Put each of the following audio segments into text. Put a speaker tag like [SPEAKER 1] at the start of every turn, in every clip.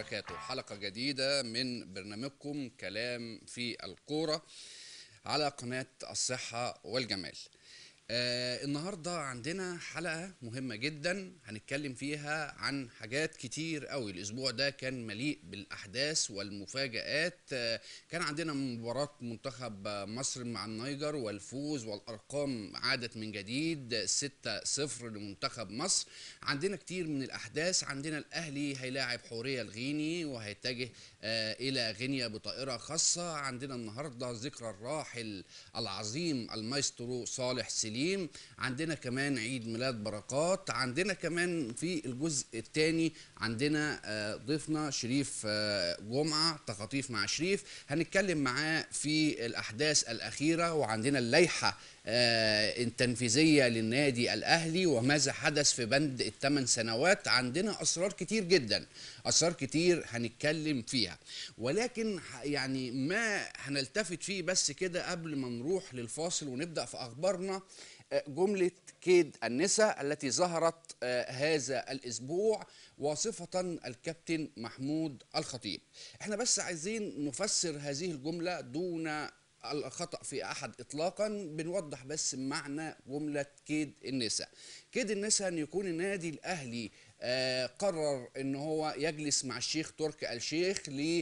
[SPEAKER 1] وبركاته حلقة جديدة من برنامجكم كلام في الكورة على قناة الصحة والجمال آه النهاردة عندنا حلقة مهمة جدا هنتكلم فيها عن حاجات كتير قوي الأسبوع ده كان مليء بالأحداث والمفاجآت آه كان عندنا مباراة منتخب مصر مع النيجر والفوز والأرقام عادت من جديد 6-0 لمنتخب مصر عندنا كتير من الأحداث عندنا الأهلي هيلاعب حورية الغيني وهيتجه آه إلى غينيا بطائرة خاصة عندنا النهاردة ذكرى الراحل العظيم المايسترو صالح سليم عندنا كمان عيد ميلاد بركات عندنا كمان في الجزء الثاني عندنا آه، ضيفنا شريف آه، جمعة تخاطيف مع شريف هنتكلم معاه في الأحداث الأخيرة وعندنا اللائحة آه، التنفيذية للنادي الأهلي وماذا حدث في بند الثمان سنوات عندنا أسرار كتير جدا أسرار كتير هنتكلم فيها ولكن ح- يعني ما هنلتفت فيه بس كده قبل ما نروح للفاصل ونبدأ في أخبارنا آه، جملة كيد النساء التي ظهرت آه، هذا الأسبوع وصفة الكابتن محمود الخطيب احنا بس عايزين نفسر هذه الجملة دون الخطأ في أحد إطلاقا بنوضح بس معنى جملة كيد النساء كيد النساء أن يكون النادي الأهلي آه، قرر ان هو يجلس مع الشيخ تركي الشيخ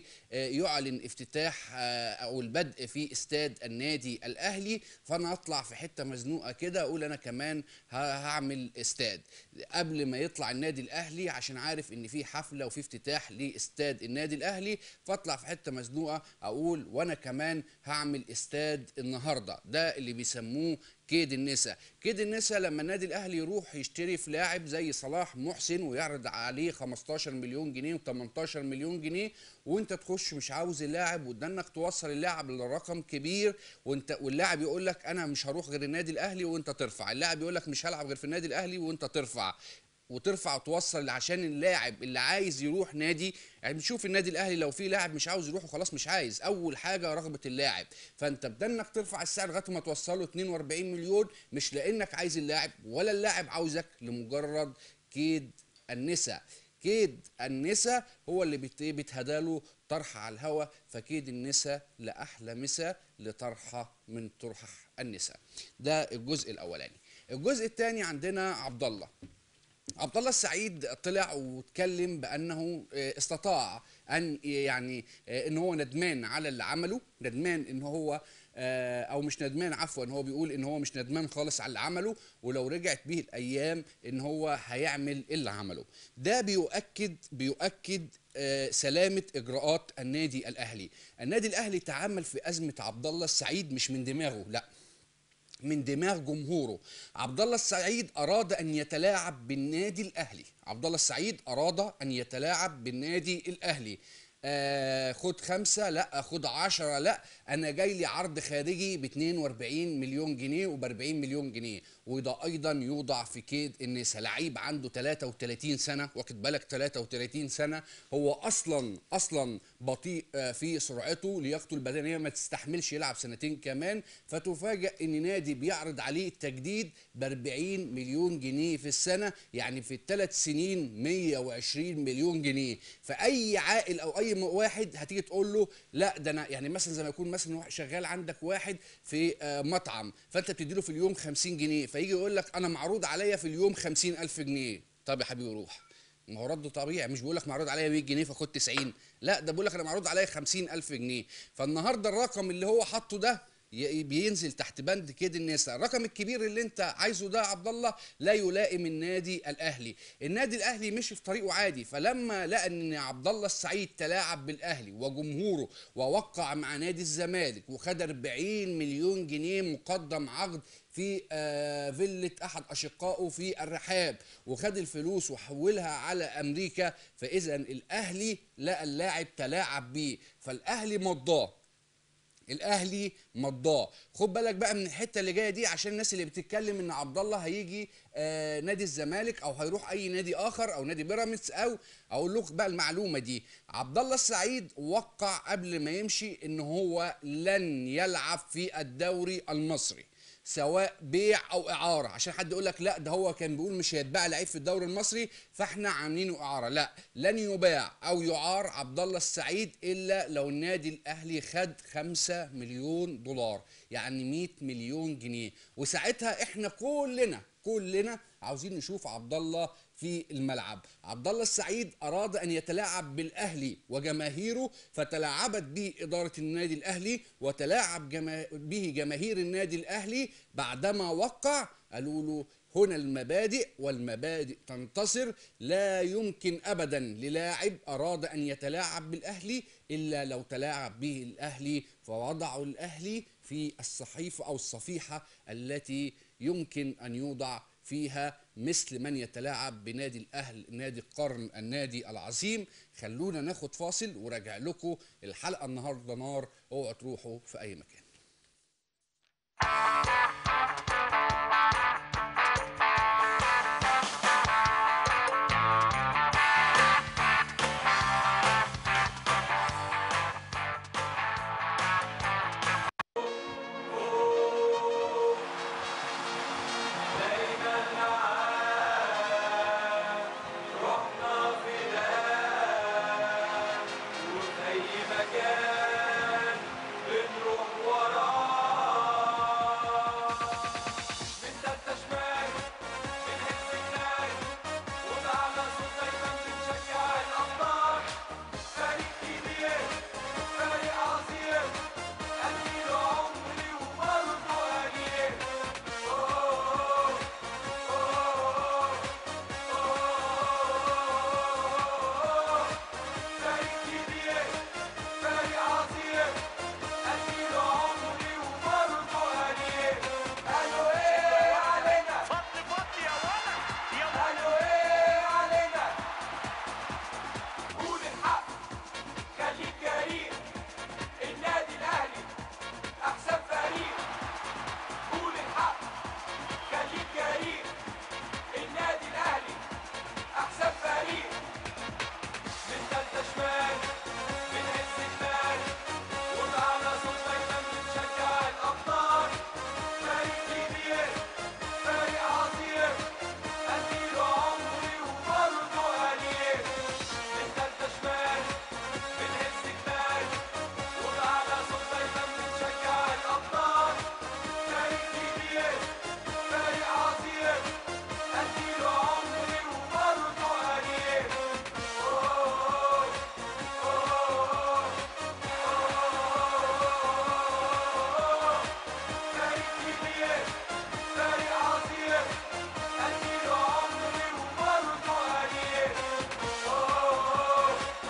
[SPEAKER 1] ليعلن افتتاح آه، او البدء في استاد النادي الاهلي فانا اطلع في حته مزنوقه كده اقول انا كمان ه- هعمل استاد قبل ما يطلع النادي الاهلي عشان عارف ان في حفله وفي افتتاح لاستاد النادي الاهلي فاطلع في حته مزنوقه اقول وانا كمان هعمل استاد النهارده ده اللي بيسموه كيد النساء كيد النساء لما النادي الاهلي يروح يشتري في لاعب زي صلاح محسن ويعرض عليه 15 مليون جنيه و18 مليون جنيه وانت تخش مش عاوز اللاعب وده انك توصل اللاعب لرقم كبير وانت واللاعب يقول لك انا مش هروح غير النادي الاهلي وانت ترفع اللاعب يقول لك مش هلعب غير في النادي الاهلي وانت ترفع وترفع وتوصل عشان اللاعب اللي عايز يروح نادي يعني بنشوف النادي الاهلي لو في لاعب مش عاوز يروح وخلاص مش عايز اول حاجه رغبه اللاعب فانت بدل انك ترفع السعر لغايه ما توصله 42 مليون مش لانك عايز اللاعب ولا اللاعب عاوزك لمجرد كيد النساء كيد النساء هو اللي بت- بيتهداله طرح على الهوا فكيد النساء لاحلى مسا لطرحه من طرح النساء ده الجزء الاولاني الجزء الثاني عندنا عبد الله عبد الله السعيد طلع واتكلم بانه آه، استطاع ان يعني آه، ان هو ندمان على اللي عمله ندمان ان هو آه، او مش ندمان عفوا هو بيقول ان هو مش ندمان خالص على اللي عمله ولو رجعت بيه الايام ان هو هيعمل اللي عمله ده بيؤكد بيؤكد آه، سلامه اجراءات النادي الاهلي النادي الاهلي تعامل في ازمه عبد الله السعيد مش من دماغه لا من دماغ جمهوره عبد الله السعيد اراد ان يتلاعب بالنادي الاهلي عبد الله السعيد اراد ان يتلاعب بالنادي الاهلي آه خد خمسة لا خد عشرة لا انا جاي لي عرض خارجي ب 42 مليون جنيه وب 40 مليون جنيه وده ايضا يوضع في كيد النساء لعيب عنده 33 سنة واخد بالك 33 سنة هو اصلا اصلا بطيء آه، في سرعته لياقته البدنية ما تستحملش يلعب سنتين كمان فتفاجأ ان نادي بيعرض عليه التجديد ب 40 مليون جنيه في السنة يعني في الثلاث سنين 120 مليون جنيه فاي عاقل او اي م- واحد هتيجي تقول له لا ده انا يعني مثلا زي ما يكون مثلا واحد شغال عندك واحد في آه، مطعم فانت بتديله في اليوم 50 جنيه فيجي يقول لك انا معروض عليا في اليوم 50 الف جنيه طب يا حبيبي روح ما هو رده طبيعي مش بيقول لك معروض عليا 100 جنيه فخد 90 لا ده بيقول لك انا معروض عليا 50 الف جنيه فالنهارده الرقم اللي هو حاطه ده ي- بينزل تحت بند كده النساء الرقم الكبير اللي انت عايزه ده يا عبد الله لا يلائم النادي الاهلي النادي الاهلي مشي في طريقه عادي فلما لقى ان عبد الله السعيد تلاعب بالاهلي وجمهوره ووقع مع نادي الزمالك وخد 40 مليون جنيه مقدم عقد في آه، فيلة احد اشقائه في الرحاب وخد الفلوس وحولها على امريكا فاذا الاهلي لقى اللاعب تلاعب بيه فالاهلي مضاه الاهلي مضاه خد بالك بقى من الحته اللي جايه دي عشان الناس اللي بتتكلم ان عبد الله هيجي آه نادي الزمالك او هيروح اي نادي اخر او نادي بيراميدز او اقول لك بقى المعلومه دي عبد الله السعيد وقع قبل ما يمشي ان هو لن يلعب في الدوري المصري سواء بيع او اعاره عشان حد يقول لك لا ده هو كان بيقول مش هيتباع لعيب في الدوري المصري فاحنا عاملينه اعاره لا لن يباع او يعار عبد الله السعيد الا لو النادي الاهلي خد 5 مليون دولار يعني 100 مليون جنيه وساعتها احنا كلنا كلنا عاوزين نشوف عبد الله في الملعب عبد الله السعيد اراد ان يتلاعب بالاهلي وجماهيره فتلاعبت به اداره النادي الاهلي وتلاعب جما... به جماهير النادي الاهلي بعدما وقع قالوا له هنا المبادئ والمبادئ تنتصر لا يمكن ابدا للاعب اراد ان يتلاعب بالاهلي الا لو تلاعب به الاهلي فوضعوا الاهلي في الصحيفه او الصفيحه التي يمكن ان يوضع فيها مثل من يتلاعب بنادي الاهل نادي القرن النادي العظيم خلونا ناخد فاصل وراجع لكم الحلقه النهارده نار اوعوا تروحوا في اي مكان
[SPEAKER 2] فضل فضل يا ولد يا ولد
[SPEAKER 3] قول الحق خليك جريء النادي الاهلي احسن فريق قول الحق خليك جريء النادي الاهلي احسن فريق من تالتة شمال من عز المال ومعنا صوت دايما بنشجع الابطال فريق كبير فريق عظيم اديله عمري وبرضه قليل من تالتة شمال من عز المال ومعنا صوت دايما بنشجع الابطال فريق كبير فريق عظيم اديله عمري وبرضه قليل أوه أوه أوه فريق كبير فريق عظيم اديله عمري وبرضه قليل أوه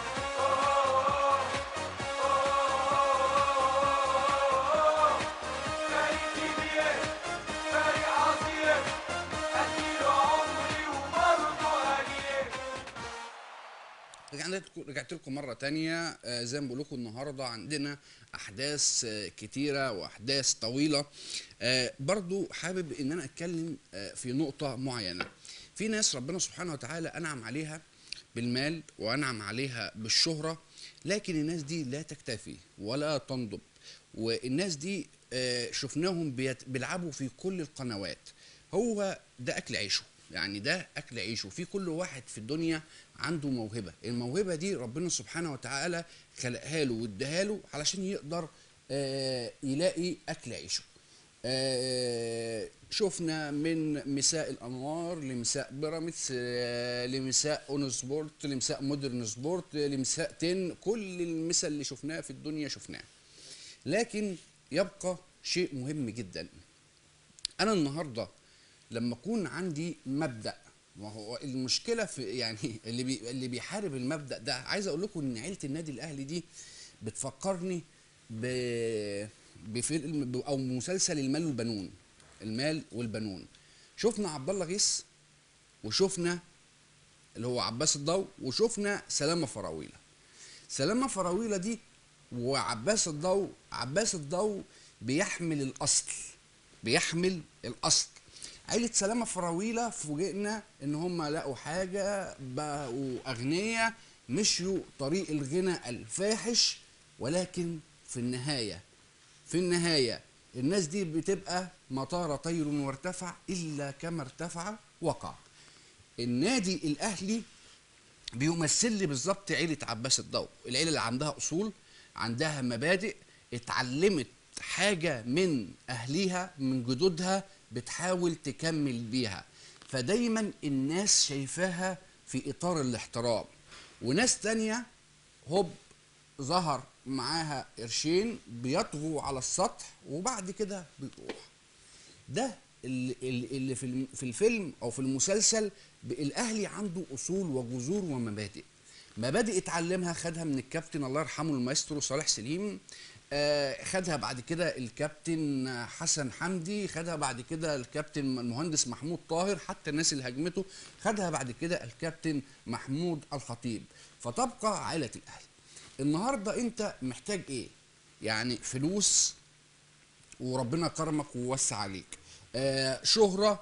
[SPEAKER 3] أوه فريق كبير فريق عظيم اديله عمري وبرضه قليل
[SPEAKER 1] رجعنا لكم رجعت لكم مره تانية آه، زي ما بقول لكم النهارده عندنا احداث آه، كتيره واحداث طويله آه، برضو حابب ان انا اتكلم آه، في نقطه معينه في ناس ربنا سبحانه وتعالى انعم عليها بالمال وانعم عليها بالشهره لكن الناس دي لا تكتفي ولا تنضب والناس دي آه، شفناهم بيت- بيلعبوا في كل القنوات هو ده اكل عيشه يعني ده اكل عيشه في كل واحد في الدنيا عنده موهبه الموهبه دي ربنا سبحانه وتعالى خلقها له واداها له علشان يقدر آه، يلاقي اكل عيشه آه، شفنا من مساء الانوار لمساء بيراميدز آه، لمساء اون سبورت لمساء مودرن سبورت لمساء تن كل المسا اللي شفناها في الدنيا شفناها لكن يبقى شيء مهم جدا انا النهارده لما اكون عندي مبدا وهو المشكله في يعني اللي بي اللي بيحارب المبدا ده عايز اقول لكم ان عيله النادي الاهلي دي بتفكرني ب بفيلم او مسلسل المال والبنون المال والبنون شفنا عبد الله غيث وشفنا اللي هو عباس الضو وشفنا سلامه فراويله سلامه فراويله دي وعباس الضو عباس الضو بيحمل الاصل بيحمل الاصل عيلة سلامة فراويلة فوجئنا ان هم لقوا حاجة بقوا اغنياء مشيوا طريق الغنى الفاحش ولكن في النهاية في النهاية الناس دي بتبقى مطار طير وارتفع الا كما ارتفع وقع النادي الاهلي بيمثل لي بالظبط عيله عباس الضو العيله اللي عندها اصول عندها مبادئ اتعلمت حاجه من اهليها من جدودها بتحاول تكمل بيها فدايما الناس شايفاها في اطار الاحترام وناس تانية هوب ظهر معاها قرشين بيطغوا على السطح وبعد كده بيروح ده اللي, اللي في الم- في الفيلم او في المسلسل ب- الاهلي عنده اصول وجذور ومبادئ مبادئ اتعلمها خدها من الكابتن الله يرحمه المايسترو صالح سليم آه خدها بعد كده الكابتن حسن حمدي خدها بعد كده الكابتن المهندس محمود طاهر حتى الناس اللي هاجمته خدها بعد كده الكابتن محمود الخطيب فتبقى عائله الاهلي النهارده انت محتاج ايه يعني فلوس وربنا كرمك ووسع عليك آه شهرة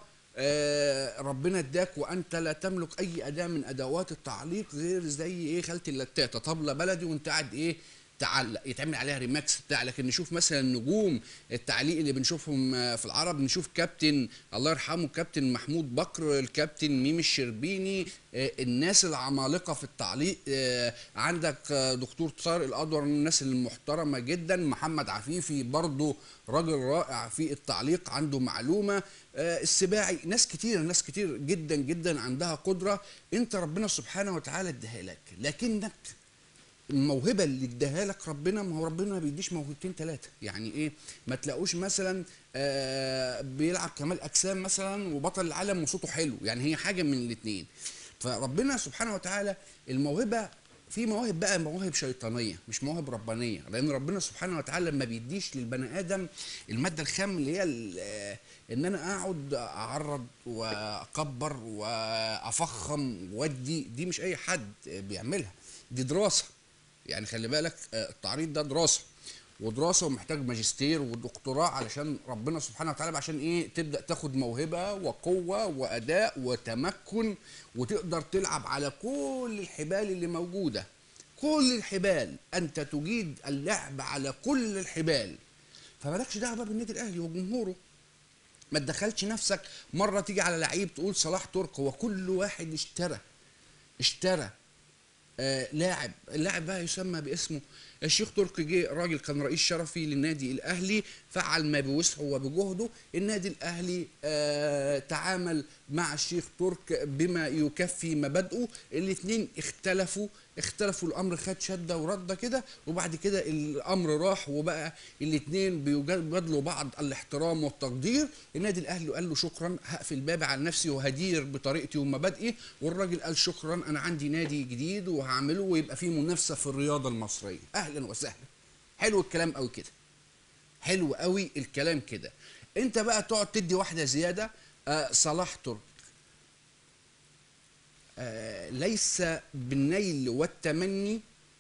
[SPEAKER 1] آه ربنا اداك وانت لا تملك اي اداة من ادوات التعليق غير زي ايه خالة اللتاتة طبلة بلدي وانت قاعد ايه تعلق يتعمل عليها ريماكس بتاع لكن نشوف مثلا نجوم التعليق اللي بنشوفهم آه، في العرب نشوف كابتن الله يرحمه كابتن محمود بكر الكابتن ميمي الشربيني آه، الناس العمالقه في التعليق آه، عندك آه، دكتور طارق الادور من الناس المحترمه جدا محمد عفيفي برضه راجل رائع في التعليق عنده معلومه آه، السباعي ناس كتير ناس كتير جدا جدا عندها قدره انت ربنا سبحانه وتعالى اداها لك لكنك الموهبه اللي اداها لك ربنا ما هو ربنا ما بيديش موهبتين ثلاثه يعني ايه ما تلاقوش مثلا آه بيلعب كمال اجسام مثلا وبطل العالم وصوته حلو يعني هي حاجه من الاثنين فربنا سبحانه وتعالى الموهبه في مواهب بقى مواهب شيطانيه مش مواهب ربانيه لان ربنا سبحانه وتعالى ما بيديش للبني ادم الماده الخام اللي هي ال- آه، ان انا اقعد اعرض واكبر وافخم وادي دي مش اي حد بيعملها دي دراسه يعني خلي بالك آه، التعريض ده دراسه ودراسه ومحتاج ماجستير ودكتوراه علشان ربنا سبحانه وتعالى عشان ايه تبدا تاخد موهبه وقوه واداء وتمكن وتقدر تلعب على كل الحبال اللي موجوده كل الحبال انت تجيد اللعب على كل الحبال فمالكش دعوه بقى بالنادي الاهلي وجمهوره ما تدخلش نفسك مره تيجي على لعيب تقول صلاح ترك هو كل واحد اشترى اشترى آه لاعب اللاعب بقى يسمى باسمه الشيخ تركي جه راجل كان رئيس شرفي للنادي الاهلي فعل ما بوسعه وبجهده النادي الاهلي آه تعامل مع الشيخ ترك بما يكفي مبادئه الاثنين اختلفوا اختلفوا الامر خد شده ورده كده وبعد كده الامر راح وبقى الاثنين بيبادلوا بعض الاحترام والتقدير النادي الاهلي قال له شكرا هقفل بابي على نفسي وهدير بطريقتي ومبادئي والراجل قال شكرا انا عندي نادي جديد وهعمله ويبقى فيه منافسه في الرياضه المصريه اهلا وسهلا حلو الكلام قوي كده حلو قوي الكلام كده انت بقى تقعد تدي واحده زياده آه صلاح ترك آه ليس بالنيل والتمني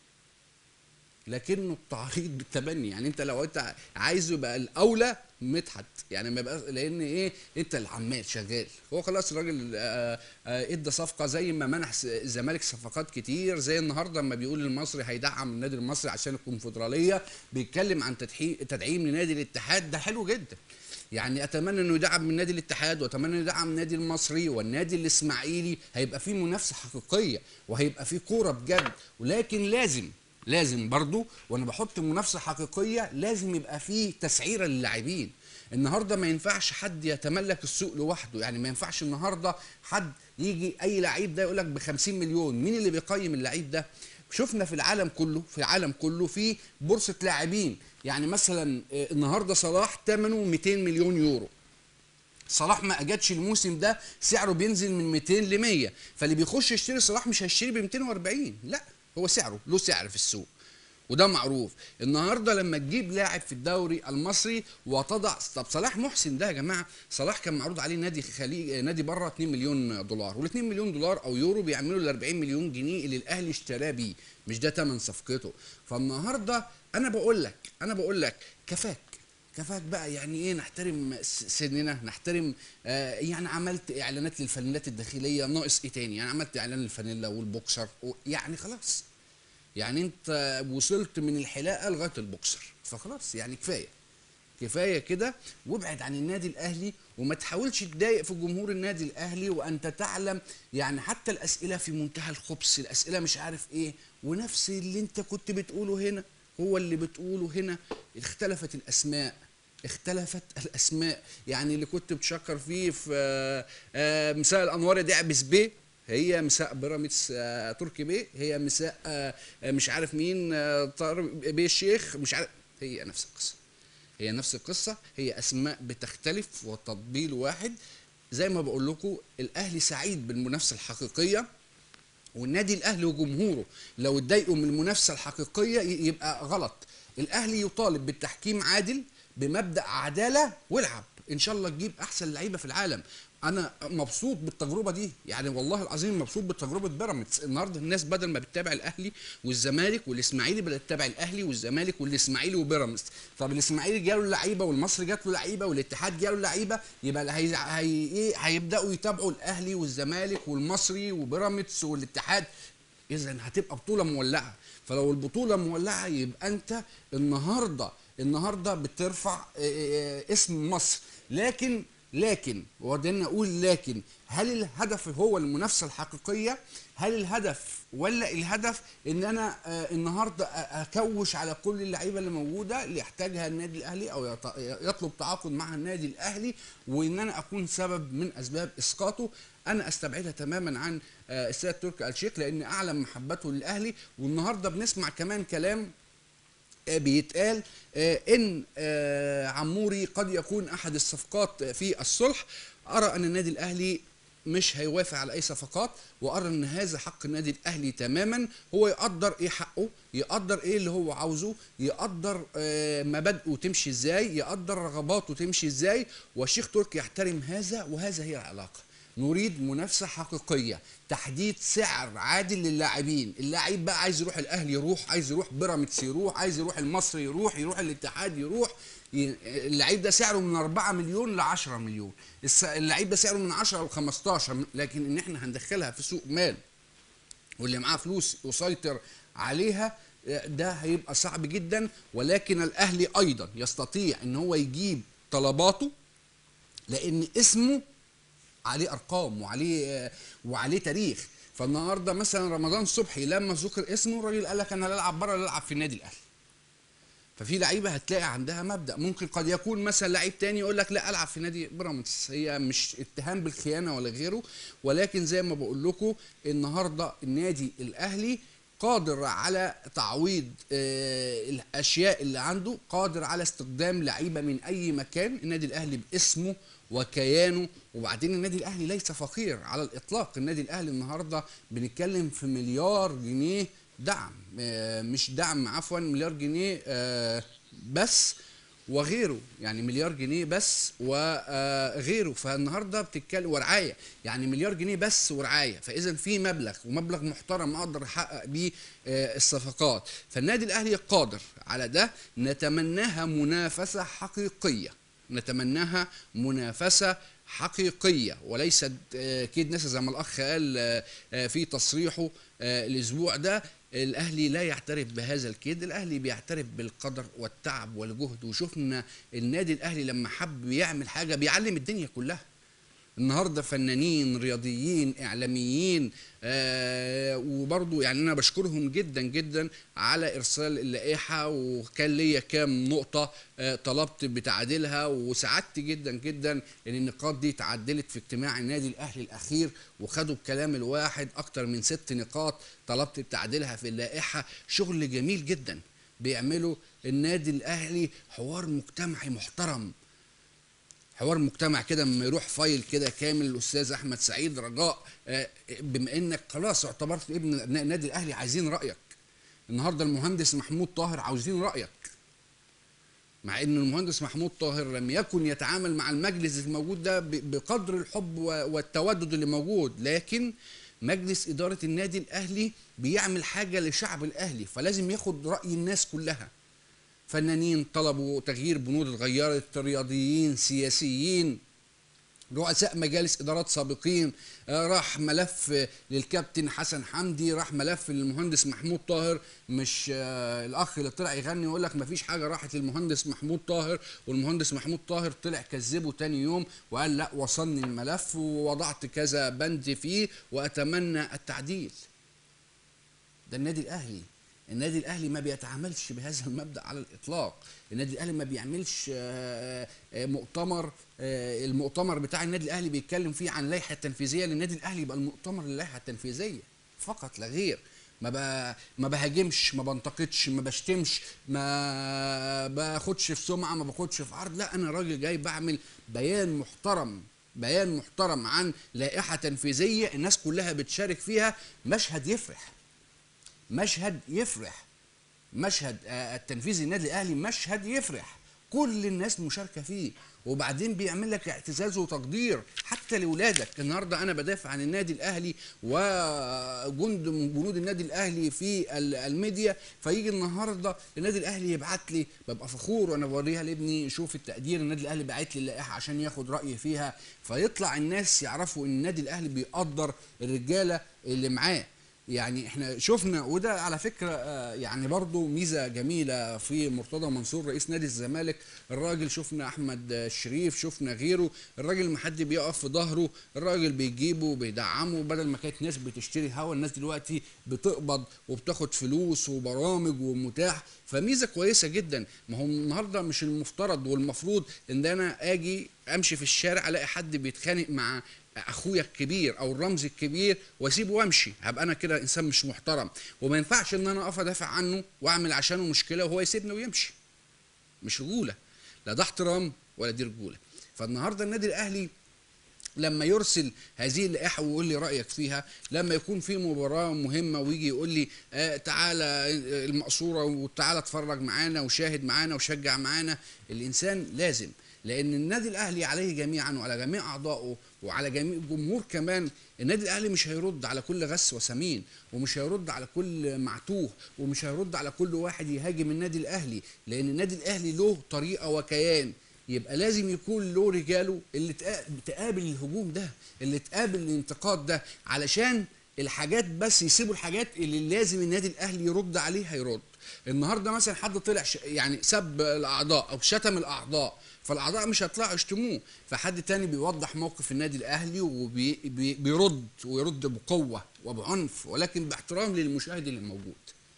[SPEAKER 1] لكنه التعريض بالتبني يعني انت لو انت عايزه يبقى الاولى مدحت يعني ما يبقى لان ايه انت اللي عمال شغال هو خلاص الراجل آه، آه، ادى صفقه زي ما منح س- الزمالك صفقات كتير زي النهارده لما بيقول المصري هيدعم النادي المصري عشان الكونفدراليه بيتكلم عن تدحي- تدعيم لنادي الاتحاد ده حلو جدا يعني اتمنى انه يدعم من نادي الاتحاد واتمنى انه يدعم النادي المصري والنادي الاسماعيلي هيبقى فيه منافسه حقيقيه وهيبقى فيه كوره بجد ولكن لازم لازم برضو وانا بحط منافسه حقيقيه لازم يبقى فيه تسعيره للاعبين النهارده ما ينفعش حد يتملك السوق لوحده يعني ما ينفعش النهارده حد يجي اي لعيب ده يقول لك ب 50 مليون مين اللي بيقيم اللعيب ده شفنا في العالم كله في العالم كله في بورصه لاعبين يعني مثلا آه، النهارده صلاح ثمنه 200 مليون يورو صلاح ما اجدش الموسم ده سعره بينزل من 200 ل 100 فاللي بيخش يشتري صلاح مش هيشتري ب 240 لا هو سعره له سعر في السوق وده معروف النهارده لما تجيب لاعب في الدوري المصري وتضع طب صلاح محسن ده يا جماعه صلاح كان معروض عليه نادي خليج نادي بره 2 مليون دولار وال 2 مليون دولار او يورو بيعملوا ال 40 مليون جنيه اللي الاهلي اشتراه بيه مش ده ثمن صفقته فالنهارده انا بقول لك انا بقول لك كفاك كفاك بقى يعني ايه نحترم س- سننا نحترم آه يعني عملت اعلانات للفانيلات الداخليه ناقص ايه تاني يعني عملت اعلان للفانيلا والبوكسر و- يعني خلاص يعني انت وصلت من الحلاقه لغايه البوكسر فخلاص يعني كفايه كفايه كده وابعد عن النادي الاهلي وما تحاولش تضايق في جمهور النادي الاهلي وانت تعلم يعني حتى الاسئله في منتهى الخبث الاسئله مش عارف ايه ونفس اللي انت كنت بتقوله هنا هو اللي بتقوله هنا اختلفت الاسماء اختلفت الاسماء يعني اللي كنت بتشكر فيه في آه، آه، مساء الانوار دعبس بيه هي مساء بيراميدز آه، تركي بيه هي مساء آه، آه، مش عارف مين آه، طارق بيه الشيخ مش عارف هي نفس القصه هي نفس القصه هي اسماء بتختلف وتطبيل واحد زي ما بقول لكم الاهلي سعيد بالمنافسه الحقيقيه والنادي الاهلي وجمهوره لو اتضايقوا من المنافسه الحقيقيه ي- يبقى غلط الاهلي يطالب بالتحكيم عادل بمبدا عداله والعب ان شاء الله تجيب احسن لعيبه في العالم انا مبسوط بالتجربه دي يعني والله العظيم مبسوط بتجربه بيراميدز النهارده الناس بدل ما بتتابع الاهلي والزمالك والاسماعيلي بدات تتابع الاهلي والزمالك والاسماعيلي وبيراميدز طب الاسماعيلي جاله لعيبه والمصري جات له لعيبه والاتحاد جاله لعيبه يبقى هي... هي... ايه هيبداوا يتابعوا الاهلي والزمالك والمصري وبيراميدز والاتحاد اذا هتبقى بطوله مولعه فلو البطوله مولعه يبقى انت النهارده النهارده بترفع آه، آه، اسم مصر لكن لكن وبعدين اقول لكن هل الهدف هو المنافسه الحقيقيه هل الهدف ولا الهدف ان انا آه، النهارده أ- اكوش على كل اللعيبه اللي موجوده اللي يحتاجها النادي الاهلي او يط- يطلب تعاقد مع النادي الاهلي وان انا اكون سبب من اسباب اسقاطه انا استبعدها تماما عن آه، السيد تركي آل الشيخ لان اعلم محبته للاهلي والنهارده بنسمع كمان كلام آه، بيتقال آه، ان آه، عموري قد يكون احد الصفقات في الصلح ارى ان النادي الاهلي مش هيوافق على اي صفقات وارى ان هذا حق النادي الاهلي تماما هو يقدر ايه حقه يقدر ايه اللي هو عاوزه يقدر آه، مبادئه تمشي ازاي يقدر رغباته تمشي ازاي والشيخ تركي يحترم هذا وهذا هي العلاقه نريد منافسه حقيقيه تحديد سعر عادل للاعبين اللاعب بقى عايز يروح الاهلي يروح عايز يروح بيراميدز يروح عايز يروح المصري يروح يروح الاتحاد يروح ي- اللعيب ده سعره من 4 مليون ل 10 مليون الس- اللعيب ده سعره من 10 ل 15 لكن ان احنا هندخلها في سوق مال واللي معاه فلوس يسيطر عليها ده هيبقى صعب جدا ولكن الاهلي ايضا يستطيع ان هو يجيب طلباته لان اسمه عليه ارقام وعليه وعليه تاريخ فالنهارده مثلا رمضان صبحي لما ذكر اسمه الراجل قال لك انا لا العب بره لا العب في النادي الاهلي ففي لعيبه هتلاقي عندها مبدا ممكن قد يكون مثلا لعيب تاني يقول لك لا العب في نادي بيراميدز هي مش اتهام بالخيانه ولا غيره ولكن زي ما بقول لكم النهارده النادي الاهلي قادر على تعويض آه، الاشياء اللي عنده قادر على استخدام لعيبه من اي مكان النادي الاهلي باسمه وكيانه وبعدين النادي الاهلي ليس فقير على الاطلاق النادي الاهلي النهارده بنتكلم في مليار جنيه دعم آه، مش دعم عفوا مليار جنيه آه، بس وغيره يعني مليار جنيه بس وغيره فالنهارده بتتكلم ورعايه يعني مليار جنيه بس ورعايه فاذا في مبلغ ومبلغ محترم اقدر احقق بيه آه، الصفقات فالنادي الاهلي قادر على ده نتمناها منافسه حقيقيه نتمناها منافسه حقيقيه وليست آه، كيد ناس زي ما الاخ قال آه، آه، في تصريحه آه، الاسبوع ده الاهلي لا يعترف بهذا الكيد الاهلي بيعترف بالقدر والتعب والجهد وشفنا النادي الاهلي لما حب يعمل حاجه بيعلم الدنيا كلها النهارده فنانين رياضيين اعلاميين آه وبرضو يعني انا بشكرهم جدا جدا على ارسال اللائحه وكان ليا كام نقطه آه طلبت بتعديلها وسعدت جدا جدا ان النقاط دي اتعدلت في اجتماع النادي الاهلي الاخير وخدوا بكلام الواحد اكتر من ست نقاط طلبت بتعديلها في اللائحه شغل جميل جدا بيعملوا النادي الاهلي حوار مجتمعي محترم حوار مجتمع كده لما يروح فايل كده كامل الاستاذ احمد سعيد رجاء آه، بما انك خلاص اعتبرت ابن ابناء النادي الاهلي عايزين رايك النهارده المهندس محمود طاهر عاوزين رايك مع ان المهندس محمود طاهر لم يكن يتعامل مع المجلس الموجود ده ب- بقدر الحب و- والتودد اللي موجود لكن مجلس اداره النادي الاهلي بيعمل حاجه لشعب الاهلي فلازم ياخد راي الناس كلها فنانين طلبوا تغيير بنود اتغيرت رياضيين سياسيين رؤساء مجالس ادارات سابقين آه، راح ملف آه، للكابتن حسن حمدي راح ملف للمهندس محمود طاهر مش آه، الاخ اللي طلع يغني يقول لك مفيش حاجه راحت للمهندس محمود طاهر والمهندس محمود طاهر طلع كذبه تاني يوم وقال لا وصلني الملف ووضعت كذا بند فيه واتمنى التعديل ده النادي الاهلي النادي الاهلي ما بيتعاملش بهذا المبدا على الاطلاق النادي الاهلي ما بيعملش آه، آه، مؤتمر آه، المؤتمر بتاع النادي الاهلي بيتكلم فيه عن اللائحه التنفيذيه للنادي الاهلي يبقى المؤتمر للائحه التنفيذيه فقط لا غير ما ب... ما بهاجمش ما بنتقدش ما بشتمش ما باخدش في سمعه ما باخدش في عرض لا انا راجل جاي بعمل بيان محترم بيان محترم عن لائحه تنفيذيه الناس كلها بتشارك فيها مشهد يفرح مشهد يفرح مشهد آه، التنفيذي النادي الاهلي مشهد يفرح كل الناس مشاركه فيه وبعدين بيعمل لك اعتزاز وتقدير حتى لاولادك النهارده انا بدافع عن النادي الاهلي وجند من جنود النادي الاهلي في ال- الميديا فيجي النهارده النادي الاهلي يبعت لي ببقى فخور وانا بوريها لابني شوف التقدير النادي الاهلي باعت لي اللائحه عشان ياخد رايي فيها فيطلع الناس يعرفوا ان النادي الاهلي بيقدر الرجاله اللي معاه يعني احنا شفنا وده على فكره آه، يعني برضو ميزه جميله في مرتضى منصور رئيس نادي الزمالك الراجل شفنا احمد الشريف شفنا غيره الراجل ما حد بيقف في ظهره الراجل بيجيبه وبيدعمه بدل ما كانت ناس بتشتري هوا الناس دلوقتي بتقبض وبتاخد فلوس وبرامج ومتاح فميزه كويسه جدا ما هو النهارده مش المفترض والمفروض ان انا اجي امشي في الشارع الاقي حد بيتخانق مع اخويا الكبير او الرمز الكبير واسيبه وامشي هبقى انا كده انسان مش محترم وما ينفعش ان انا اقف ادافع عنه واعمل عشانه مشكله وهو يسيبني ويمشي مش رجوله لا ده احترام ولا دي رجوله فالنهارده النادي الاهلي لما يرسل هذه اللائحه ويقول لي رايك فيها لما يكون في مباراه مهمه ويجي يقول لي آه تعالى آه، المقصوره وتعالى اتفرج معانا وشاهد معانا وشجع معانا الانسان لازم لان النادي الاهلي عليه جميعا وعلى جميع اعضائه وعلى جميع الجمهور كمان النادي الاهلي مش هيرد على كل غس وسمين ومش هيرد على كل معتوه ومش هيرد على كل واحد يهاجم النادي الاهلي لان النادي الاهلي له طريقه وكيان يبقى لازم يكون له رجاله اللي تقا- تقابل الهجوم ده اللي تقابل الانتقاد ده علشان الحاجات بس يسيبوا الحاجات اللي لازم النادي الاهلي يرد عليها يرد النهارده مثلا حد طلع ش... يعني سب الاعضاء او شتم الاعضاء فالاعضاء مش هيطلعوا يشتموه فحد تاني بيوضح موقف النادي الاهلي وبيرد ويرد بقوه وبعنف ولكن باحترام للمشاهد اللي موجود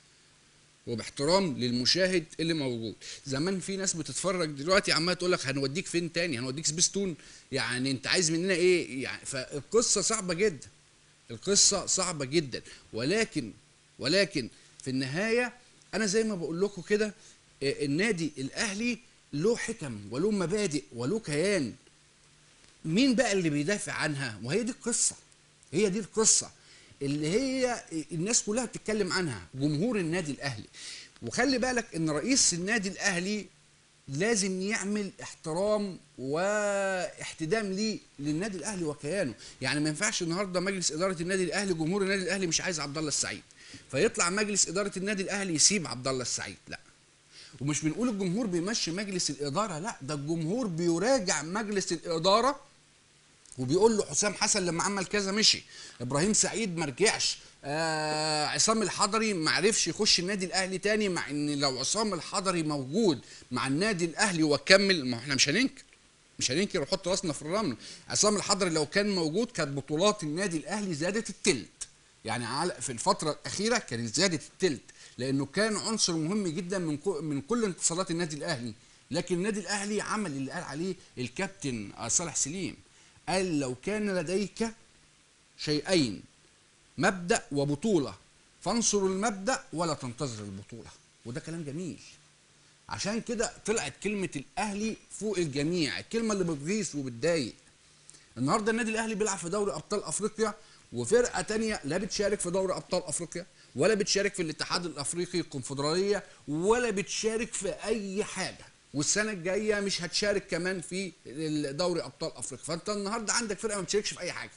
[SPEAKER 1] وباحترام للمشاهد اللي موجود زمان في ناس بتتفرج دلوقتي عماله تقول لك هنوديك فين تاني هنوديك سبيستون يعني انت عايز مننا ايه يعني فالقصه صعبه جدا القصه صعبه جدا ولكن ولكن في النهايه انا زي ما بقول لكم كده آه، النادي الاهلي له حكم وله مبادئ وله كيان مين بقى اللي بيدافع عنها وهي دي القصه هي دي القصه اللي هي الناس كلها بتتكلم عنها جمهور النادي الاهلي وخلي بالك ان رئيس النادي الاهلي لازم يعمل احترام واحتدام ليه للنادي الاهلي وكيانه يعني ما ينفعش النهارده مجلس اداره النادي الاهلي جمهور النادي الاهلي مش عايز عبد الله السعيد فيطلع مجلس اداره النادي الاهلي يسيب عبد الله السعيد لا ومش بنقول الجمهور بيمشي مجلس الاداره لا ده الجمهور بيراجع مجلس الاداره وبيقول له حسام حسن لما عمل كذا مشي ابراهيم سعيد ما رجعش آه عصام الحضري ما عرفش يخش النادي الاهلي تاني مع ان لو عصام الحضري موجود مع النادي الاهلي وكمل ما احنا مش هننكر مش هننكر ونحط راسنا في الرمل عصام الحضري لو كان موجود كانت بطولات النادي الاهلي زادت التلت يعني على في الفتره الاخيره كانت زادت التلت لانه كان عنصر مهم جدا من كو- من كل انتصارات النادي الاهلي لكن النادي الاهلي عمل اللي قال عليه الكابتن آه، صالح سليم قال لو كان لديك شيئين مبدا وبطوله فانصر المبدا ولا تنتظر البطوله وده كلام جميل عشان كده طلعت كلمه الاهلي فوق الجميع الكلمه اللي بتغيظ وبتضايق النهارده النادي الاهلي بيلعب في دوري ابطال افريقيا وفرقه تانية لا بتشارك في دوري ابطال افريقيا ولا بتشارك في الاتحاد الافريقي الكونفدراليه ولا بتشارك في اي حاجه والسنه الجايه مش هتشارك كمان في دوري ابطال افريقيا فانت النهارده عندك فرقه ما بتشاركش في اي حاجه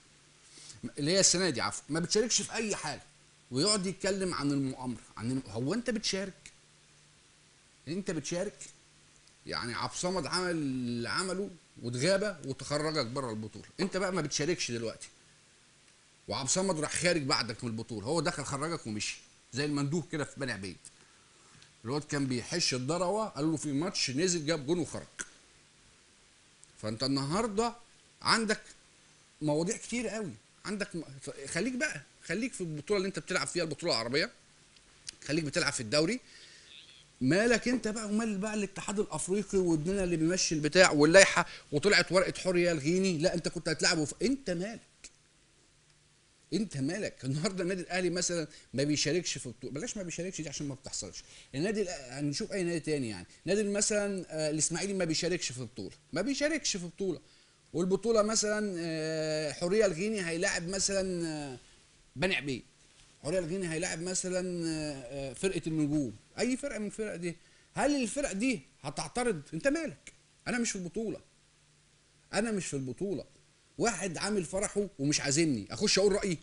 [SPEAKER 1] اللي هي السنه دي عفوا ما بتشاركش في اي حاجه ويقعد يتكلم عن المؤامره عن الم... هو انت بتشارك انت بتشارك يعني عبد الصمد عمل اللي عمله واتغابى وتخرجك بره البطوله انت بقى ما بتشاركش دلوقتي وعبد الصمد راح خارج بعدك من البطوله هو دخل خرجك ومشي زي المندوه كده في بني عبيد الواد كان بيحش الضروه قالوا له في ماتش نزل جاب جون وخرج فانت النهارده عندك مواضيع كتير قوي عندك م... خليك بقى خليك في البطوله اللي انت بتلعب فيها البطوله العربيه خليك بتلعب في الدوري مالك انت بقى ومال بقى الاتحاد الافريقي وابننا اللي بيمشي البتاع واللائحه وطلعت ورقه حريه الغيني لا انت كنت هتلعبه في... انت مالك انت مالك النهارده النادي الاهلي مثلا ما بيشاركش في بطوله بلاش ما بيشاركش دي عشان ما بتحصلش النادي الأ- هنشوف اي نادي تاني يعني نادي مثلا آه، الاسماعيلي ما بيشاركش في بطوله ما بيشاركش في بطوله والبطوله مثلا آه، حريه الغيني هيلاعب مثلا آه، بني عبيد حريه الغيني هيلاعب مثلا آه، آه، فرقه النجوم اي فرقه من الفرق دي هل الفرق دي هتعترض انت مالك انا مش في البطوله انا مش في البطوله واحد عامل فرحه ومش عازمني اخش اقول رايي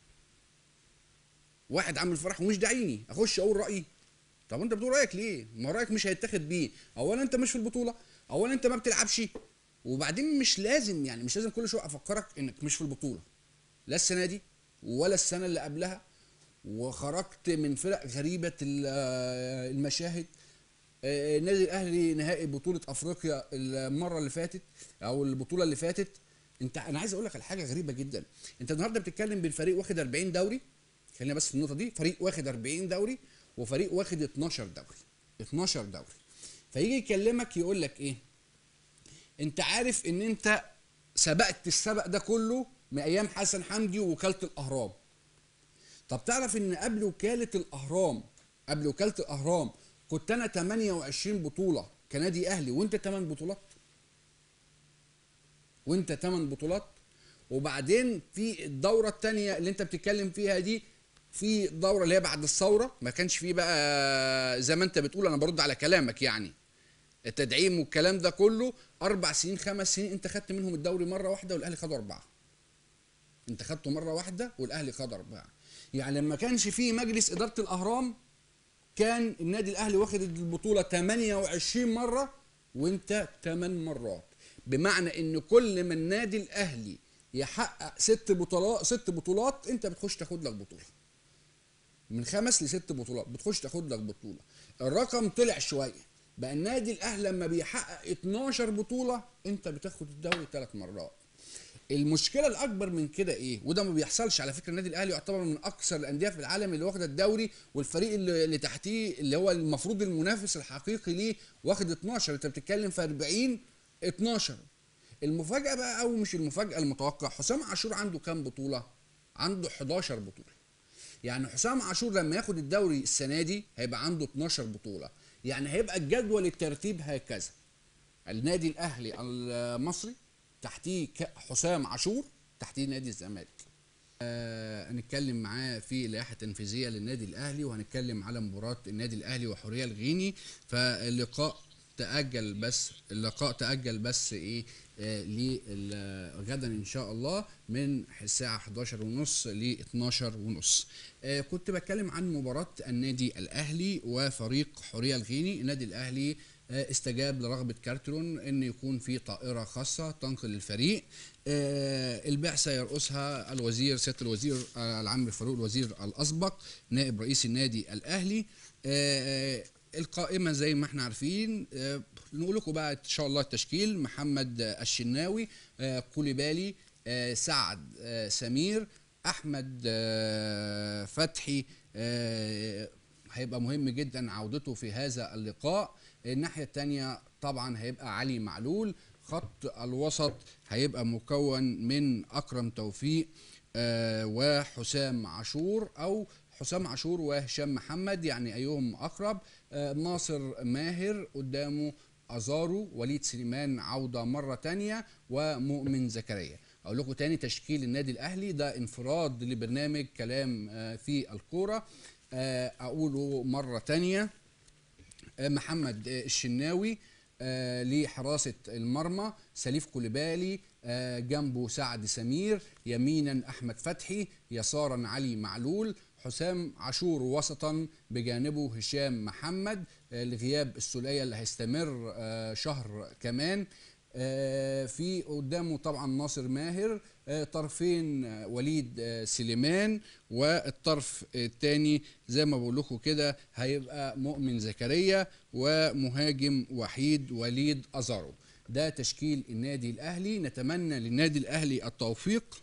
[SPEAKER 1] واحد عامل فرح ومش داعيني اخش اقول رايي طب انت بتقول رايك ليه ما رايك مش هيتاخد بيه اولا انت مش في البطوله اولا انت ما بتلعبش وبعدين مش لازم يعني مش لازم كل شويه افكرك انك مش في البطوله لا السنه دي ولا السنه اللي قبلها وخرجت من فرق غريبه ال- آه، المشاهد آه، النادي الاهلي نهائي بطوله افريقيا المره اللي فاتت او البطوله اللي فاتت انت انا عايز اقول لك على حاجه غريبه جدا انت النهارده بتتكلم بين فريق واخد 40 دوري خلينا بس في النقطه دي فريق واخد 40 دوري وفريق واخد 12 دوري 12 دوري فيجي يكلمك يقول لك ايه انت عارف ان انت سبقت السبق ده كله من ايام حسن حمدي ووكاله الاهرام طب تعرف ان قبل وكاله الاهرام قبل وكاله الاهرام كنت انا 28 بطوله كنادي اهلي وانت 8 بطولات وانت 8 بطولات وبعدين في الدوره الثانيه اللي انت بتتكلم فيها دي في الدوره اللي هي بعد الثوره ما كانش فيه بقى زي ما انت بتقول انا برد على كلامك يعني التدعيم والكلام ده كله اربع سنين خمس سنين انت خدت منهم الدوري مره واحده والاهلي خد اربعه انت خدته مره واحده والاهلي خد اربعه يعني لما كانش فيه مجلس اداره الاهرام كان النادي الاهلي واخد البطوله 28 مره وانت 8 مرات بمعنى ان كل ما النادي الاهلي يحقق ست بطولات ست بطولات انت بتخش تاخد لك بطوله من خمس لست بطولات بتخش تاخد لك بطوله الرقم طلع شويه بقى النادي الاهلي لما بيحقق 12 بطوله انت بتاخد الدوري ثلاث مرات المشكله الاكبر من كده ايه وده ما بيحصلش على فكره النادي الاهلي يعتبر من اكثر الانديه في العالم اللي واخده الدوري والفريق اللي, اللي تحتيه اللي هو المفروض المنافس الحقيقي ليه واخد 12 انت بتتكلم في 40 12 المفاجاه بقى او مش المفاجاه المتوقع حسام عاشور عنده كام بطوله عنده 11 بطوله يعني حسام عاشور لما ياخد الدوري السنه دي هيبقى عنده 12 بطوله يعني هيبقى الجدول الترتيب هكذا النادي الاهلي المصري تحتيه ك- حسام عاشور تحتيه نادي الزمالك آه هنتكلم معاه في اللائحه التنفيذيه للنادي الاهلي وهنتكلم على مباراه النادي الاهلي وحوريه الغيني فاللقاء تاجل بس اللقاء تاجل بس ايه آه لل- غدا ان شاء الله من الساعه 11 ونص ل 12 ونص آه كنت بتكلم عن مباراه النادي الاهلي وفريق حوريه الغيني النادي الاهلي آه، استجاب لرغبة كارترون ان يكون في طائرة خاصة تنقل الفريق آه، البعثة يرأسها الوزير سيادة الوزير آه، العام فاروق الوزير الأسبق نائب رئيس النادي الأهلي آه، القائمة زي ما احنا عارفين آه، نقول لكم بقى ان شاء الله التشكيل محمد آه، الشناوي آه، كوليبالي آه، سعد آه، سمير احمد آه، فتحي آه، هيبقى مهم جدا عودته في هذا اللقاء الناحية التانية طبعا هيبقى علي معلول خط الوسط هيبقى مكون من أكرم توفيق آه، وحسام عاشور أو حسام عاشور وهشام محمد يعني أيهم أقرب آه، ناصر ماهر قدامه أزارو وليد سليمان عودة مرة تانية ومؤمن زكريا أقول لكم تاني تشكيل النادي الأهلي ده انفراد لبرنامج كلام آه، في الكورة آه، أقوله مرة تانية آه، محمد آه، الشناوي آه، لحراسة المرمى سليف كوليبالي آه، جنبه سعد سمير يمينا أحمد فتحي يسارا علي معلول حسام عاشور وسطا بجانبه هشام محمد آه، لغياب السوليه اللي هيستمر آه، شهر كمان آه، في قدامه طبعا ناصر ماهر آه، طرفين آه، وليد آه، سليمان والطرف الثاني زي ما بقول لكم كده هيبقى مؤمن زكريا ومهاجم وحيد وليد ازارو ده تشكيل النادي الاهلي نتمنى للنادي الاهلي التوفيق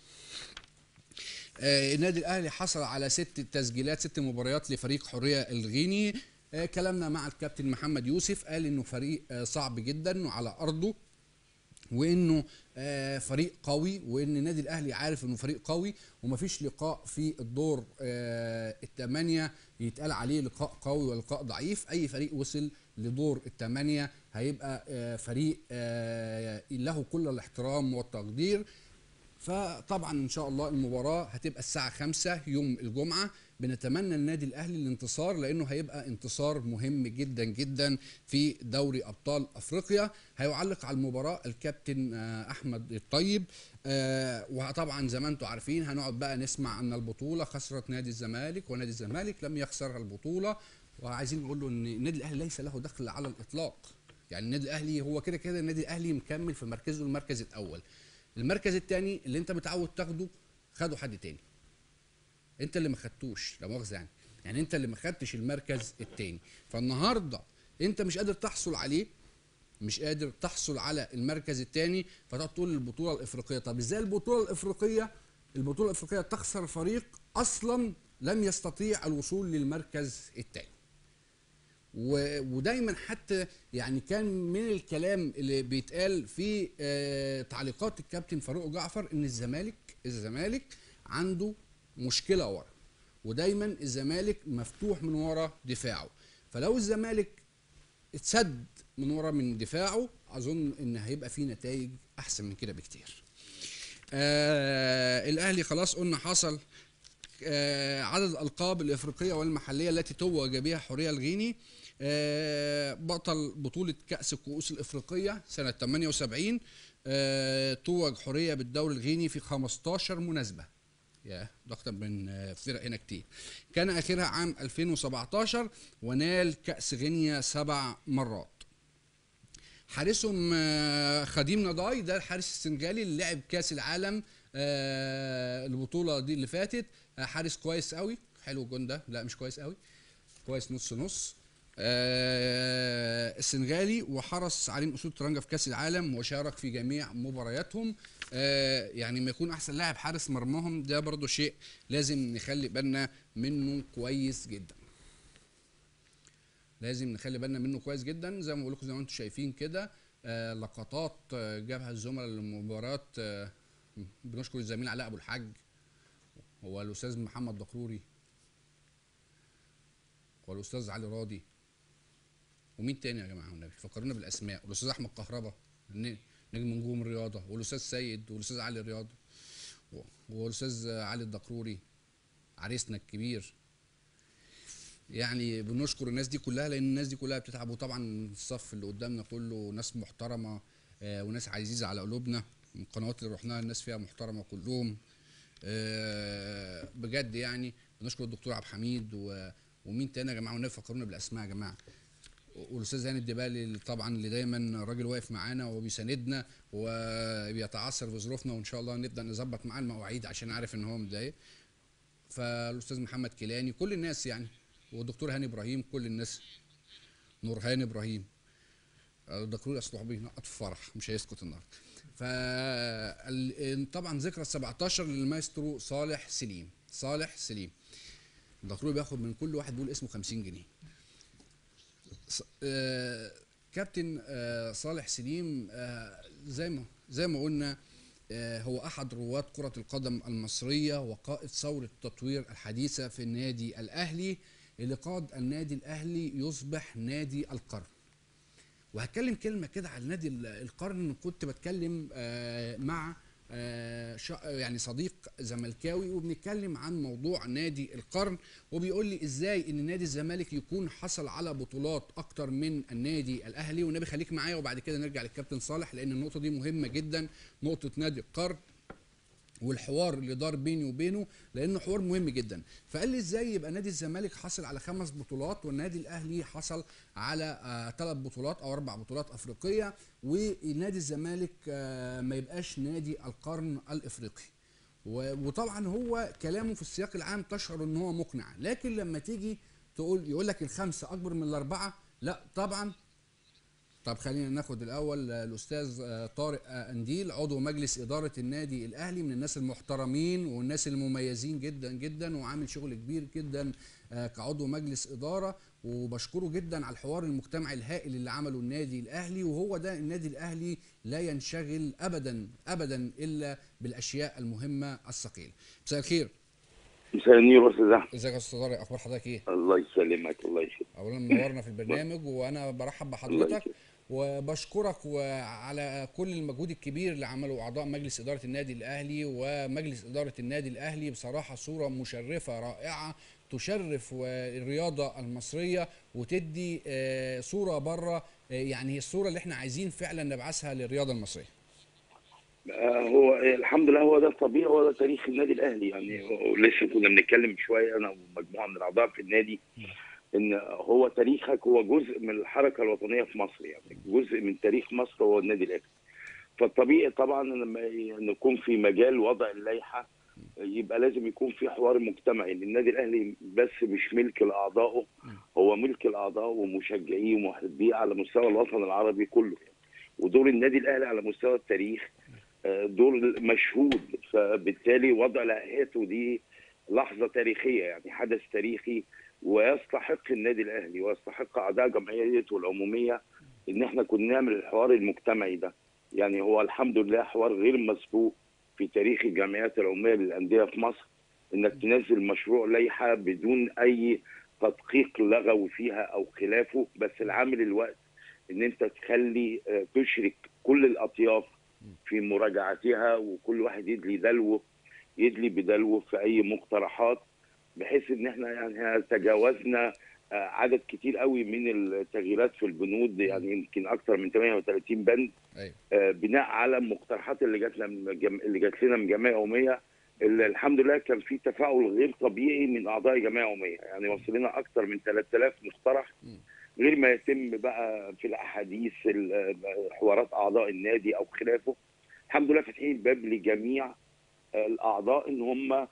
[SPEAKER 1] آه، النادي الاهلي حصل على ست تسجيلات ست مباريات لفريق حريه الغيني آه، كلامنا مع الكابتن محمد يوسف قال انه فريق آه، صعب جدا وعلى ارضه وانه آه، فريق قوي وان النادي الاهلي عارف انه فريق قوي ومفيش لقاء في الدور آه، الثمانيه يتقال عليه لقاء قوي ولقاء ضعيف اي فريق وصل لدور الثمانيه هيبقى آه، فريق آه، له كل الاحترام والتقدير فطبعا ان شاء الله المباراه هتبقى الساعه 5 يوم الجمعه بنتمنى النادي الاهلي الانتصار لانه هيبقى انتصار مهم جدا جدا في دوري ابطال افريقيا هيعلق على المباراه الكابتن آه، احمد الطيب آه، وطبعا زي ما انتم عارفين هنقعد بقى نسمع ان البطوله خسرت نادي الزمالك ونادي الزمالك لم يخسر البطوله وعايزين نقول له ان النادي الاهلي ليس له دخل على الاطلاق يعني النادي الاهلي هو كده كده النادي الاهلي مكمل في مركزه المركز الاول المركز الثاني اللي انت متعود تاخده خده حد تاني انت اللي ما خدتوش لا مؤاخذه يعني يعني انت اللي ما خدتش المركز الثاني فالنهارده انت مش قادر تحصل عليه مش قادر تحصل على المركز الثاني فتقعد تقول البطوله الافريقيه طب ازاي البطوله الافريقيه البطوله الافريقيه تخسر فريق اصلا لم يستطيع الوصول للمركز الثاني و- ودايما حتى يعني كان من الكلام اللي بيتقال في آه، تعليقات الكابتن فاروق جعفر ان الزمالك الزمالك عنده مشكله ورا ودايما الزمالك مفتوح من ورا دفاعه فلو الزمالك اتسد من ورا من دفاعه اظن ان هيبقى فيه نتائج احسن من كده بكتير آه الاهلي خلاص قلنا حصل آه، عدد الالقاب الافريقيه والمحليه التي توج بها حوريه الغيني آه، بطل بطوله كاس الكؤوس الافريقيه سنه 78 آه، توج حوريه بالدوري الغيني في 15 مناسبه يا ده اكتر من آه، فرق هنا كتير كان اخرها عام 2017 ونال كاس غينيا سبع مرات حارسهم آه، خديم نضاي ده الحارس السنغالي اللي لعب كاس العالم آه، البطوله دي اللي فاتت آه، حارس كويس قوي حلو الجون ده لا مش كويس قوي كويس نص نص آه، السنغالي وحرس عليهم اسود ترانجا في كاس العالم وشارك في جميع مبارياتهم آه، يعني ما يكون احسن لاعب حارس مرماهم ده برضو شيء لازم نخلي بالنا منه كويس جدا لازم نخلي بالنا منه كويس جدا زي ما بقول لكم زي ما انتم شايفين كده آه لقطات آه، جابها الزملاء للمباراه آه بنشكر الزميل علاء ابو الحاج هو الاستاذ محمد دكروري والاستاذ علي راضي ومين تاني يا جماعه والنبي فكرونا بالاسماء والاستاذ احمد كهربا ن- نجم نجوم الرياضه والاستاذ سيد والاستاذ علي رياض و- والاستاذ علي الدكروري عريسنا الكبير يعني بنشكر الناس دي كلها لان الناس دي كلها بتتعب وطبعا الصف اللي قدامنا كله ناس محترمه آه، وناس عزيزه على قلوبنا القنوات اللي رحناها الناس فيها محترمه كلهم آه، بجد يعني بنشكر الدكتور عبد الحميد و- ومين تاني يا جماعه والنبي فكرونا بالاسماء يا جماعه والاستاذ هاني الدبالي اللي طبعا اللي دايما راجل واقف معانا وبيساندنا وبيتعثر في ظروفنا وان شاء الله نبدا نظبط معاه المواعيد عشان عارف ان هو متضايق فالاستاذ محمد كيلاني كل الناس يعني والدكتور هاني ابراهيم كل الناس نور هاني ابراهيم الدكتور اصل نقط في فرح مش هيسكت النهارده ف طبعا ذكرى ال 17 للمايسترو صالح سليم صالح سليم الدكتور بياخد من كل واحد بيقول اسمه 50 جنيه ص- آه، كابتن آه، صالح سليم آه، زي ما زي ما قلنا آه، هو احد رواد كرة القدم المصرية وقائد ثورة التطوير الحديثة في النادي الاهلي اللي قاد النادي الاهلي يصبح نادي القرن وهتكلم كلمه كده على نادي ال- القرن كنت بتكلم آه، مع آه، شا- يعني صديق زملكاوي وبنتكلم عن موضوع نادي القرن وبيقول لي ازاي ان نادي الزمالك يكون حصل على بطولات اكتر من النادي الاهلي والنبي خليك معايا وبعد كده نرجع للكابتن صالح لان النقطه دي مهمه جدا نقطه نادي القرن والحوار اللي دار بيني وبينه لانه حوار مهم جدا فقال لي ازاي يبقى نادي الزمالك حصل على خمس بطولات والنادي الاهلي حصل على ثلاث بطولات او اربع بطولات افريقيه ونادي الزمالك آه ما يبقاش نادي القرن الافريقي و- وطبعا هو كلامه في السياق العام تشعر ان هو مقنع لكن لما تيجي تقول يقول لك الخمسه اكبر من الاربعه لا طبعا طب خلينا ناخد الاول آه، الاستاذ آه، طارق آه، انديل عضو مجلس اداره النادي الاهلي من الناس المحترمين والناس المميزين جدا جدا وعامل شغل كبير جدا آه، كعضو مجلس اداره وبشكره جدا على الحوار المجتمعي الهائل اللي عمله النادي الاهلي وهو ده النادي الاهلي لا ينشغل ابدا ابدا الا بالاشياء المهمه الثقيله مساء الخير
[SPEAKER 4] مساء النور استاذ احمد
[SPEAKER 1] ازيك يا استاذ طارق اخبار حضرتك ايه
[SPEAKER 4] الله يسلمك الله يسلمك
[SPEAKER 1] اولا منورنا في البرنامج وانا برحب بحضرتك
[SPEAKER 4] يكرمك.
[SPEAKER 1] وبشكرك وعلى كل المجهود الكبير اللي عمله اعضاء مجلس اداره النادي الاهلي ومجلس اداره النادي الاهلي بصراحه صوره مشرفه رائعه تشرف الرياضه المصريه وتدي آه، صوره بره آه، يعني هي الصوره اللي احنا عايزين فعلا نبعثها للرياضه المصريه
[SPEAKER 4] آه، هو الحمد لله هو ده الطبيعي هو ده تاريخ النادي الاهلي يعني هو- لسه كنا بنتكلم شويه انا ومجموعه من الاعضاء في النادي ان هو تاريخك هو جزء من الحركه الوطنيه في مصر يعني جزء من تاريخ مصر هو النادي الاهلي فالطبيعي طبعا لما نكون في مجال وضع اللائحه يبقى لازم يكون في حوار مجتمعي للنادي الاهلي بس مش ملك لاعضائه هو ملك الاعضاء ومشجعيه ومحبيه على مستوى الوطن العربي كله يعني. ودور النادي الاهلي على مستوى التاريخ آه، دور مشهود فبالتالي وضع لائحته دي لحظه تاريخيه يعني حدث تاريخي ويستحق النادي الاهلي ويستحق اعضاء جمعيته العموميه ان احنا كنا نعمل الحوار المجتمعي ده يعني هو الحمد لله حوار غير مسبوق في تاريخ الجمعيات العموميه للانديه في مصر انك تنزل مشروع لائحه بدون اي تدقيق لغوي فيها او خلافه بس العامل الوقت ان انت تخلي آه، تشرك كل الاطياف في مراجعتها وكل واحد يدلي دلوه يدلي بدلوه في اي مقترحات بحيث ان احنا يعني تجاوزنا آه، عدد كتير قوي من التغييرات في البنود يعني يمكن اكثر من 38 بند
[SPEAKER 1] ايوه
[SPEAKER 4] آه، بناء على المقترحات اللي جات لنا من الجم... اللي جات لنا من جمعيه عموميه اللي الحمد لله كان في تفاعل غير طبيعي من اعضاء جمعيه عموميه يعني وصل لنا اكثر من 3000 مقترح غير ما يتم بقى في الاحاديث ال- حوارات اعضاء النادي او خلافه الحمد لله فاتحين الباب لجميع آه، الاعضاء ان هم آه،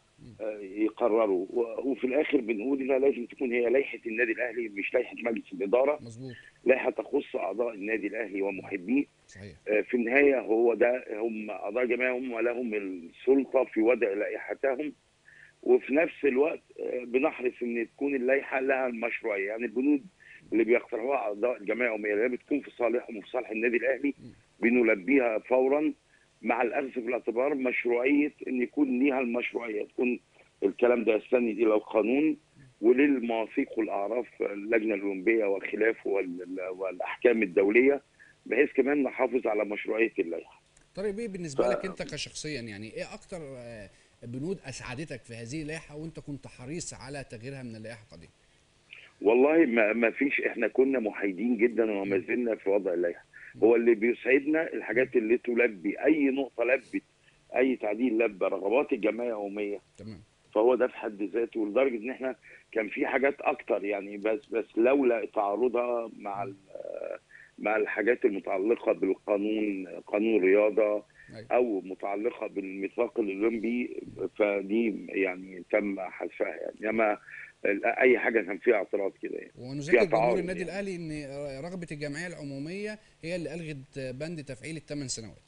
[SPEAKER 4] يقرروا و- وفي الاخر بنقول انها لازم تكون هي لائحه النادي الاهلي مش لائحه مجلس الاداره
[SPEAKER 1] مظبوط
[SPEAKER 4] لائحه تخص اعضاء النادي الاهلي ومحبيه
[SPEAKER 1] صحيح
[SPEAKER 4] في النهايه هو ده هم اعضاء جمعيه هم لهم السلطه في وضع لائحتهم وفي نفس الوقت آه، بنحرص ان تكون اللائحه لها المشروعيه يعني البنود اللي بيقترحوها اعضاء الجمعيه العموميه اللي هي بتكون في صالحهم وفي صالح النادي الاهلي بنلبيها فورا مع الاخذ في الاعتبار مشروعيه ان يكون ليها المشروعيه تكون الكلام ده يستند الى القانون وللمواثيق والاعراف اللجنه الاولمبيه وخلافه وال- والاحكام الدوليه بحيث كمان نحافظ على مشروعيه اللائحه.
[SPEAKER 1] طارق بيه بالنسبه
[SPEAKER 4] ف-
[SPEAKER 1] لك انت كشخصيا يعني ايه اكتر آه، بنود اسعدتك في هذه اللائحه وانت كنت حريص على تغييرها من اللائحه القديمه
[SPEAKER 4] والله ما ما فيش احنا كنا محايدين جدا وما زلنا في وضع اللائحه. هو اللي بيسعدنا الحاجات اللي تلبي اي نقطه لبت اي تعديل لبى رغبات الجمعيه العموميه
[SPEAKER 1] تمام
[SPEAKER 4] فهو ده في حد ذاته لدرجه ان احنا كان في حاجات اكتر يعني بس بس لولا تعارضها مع ال- مع الحاجات المتعلقه بالقانون قانون الرياضه
[SPEAKER 1] أيوة.
[SPEAKER 4] او متعلقه بالميثاق الاولمبي فدي يعني تم حذفها يعني انما اي حاجه كان فيها اعتراض كده يعني
[SPEAKER 1] ونذكر
[SPEAKER 4] فيها
[SPEAKER 1] جمهور
[SPEAKER 4] تعارض
[SPEAKER 1] النادي
[SPEAKER 4] يعني.
[SPEAKER 1] الاهلي ان رغبه الجمعيه العموميه هي اللي الغت بند تفعيل الثمان سنوات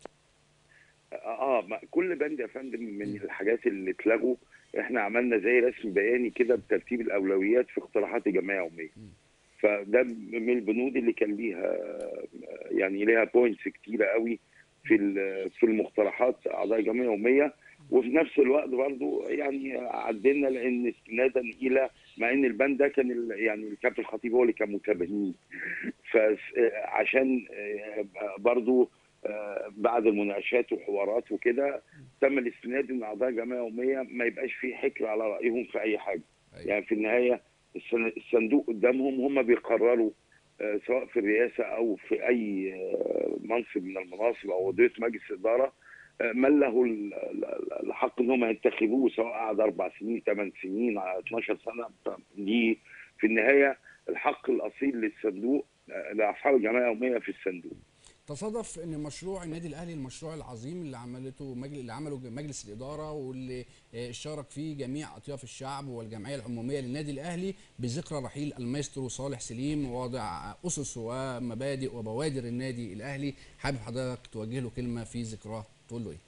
[SPEAKER 4] اه ما- كل بند يا فندم من الحاجات اللي اتلغوا احنا عملنا زي رسم بياني كده بترتيب الاولويات في اقتراحات الجمعيه العموميه فده من البنود اللي كان ليها يعني ليها بوينتس كتيره قوي في ال- في المقترحات اعضاء الجمعيه العموميه وفي نفس الوقت برضو يعني عدلنا لان استنادا الى مع ان البند ده كان ال- يعني الكابتن الخطيب هو اللي كان متبنيه فعشان برضو آه، بعد المناقشات وحوارات وكده تم الاستناد ان اعضاء الجمعيه العموميه ما يبقاش في حكر على رايهم في اي حاجه
[SPEAKER 1] أيوة.
[SPEAKER 4] يعني في النهايه السن- الصندوق قدامهم هم بيقرروا آه، سواء في الرئاسه او في اي آه، منصب من المناصب او وظيفه مجلس اداره آه، من له ال- ال- الحق حق ان هم ينتخبوه سواء قعد اربع سنين ثمان سنين على 12 سنه ف- دي في النهايه الحق الاصيل للصندوق آه، لاصحاب الجمعيه اليوميه في الصندوق
[SPEAKER 1] تصادف ان مشروع النادي الاهلي المشروع العظيم اللي عملته مجلس اللي عمله مجلس الاداره واللي آه، اشترك فيه جميع اطياف الشعب والجمعيه العموميه للنادي الاهلي بذكرى رحيل المايسترو صالح سليم واضع اسس ومبادئ وبوادر النادي الاهلي حابب حضرتك توجه له كلمه في ذكراه تقول له ايه؟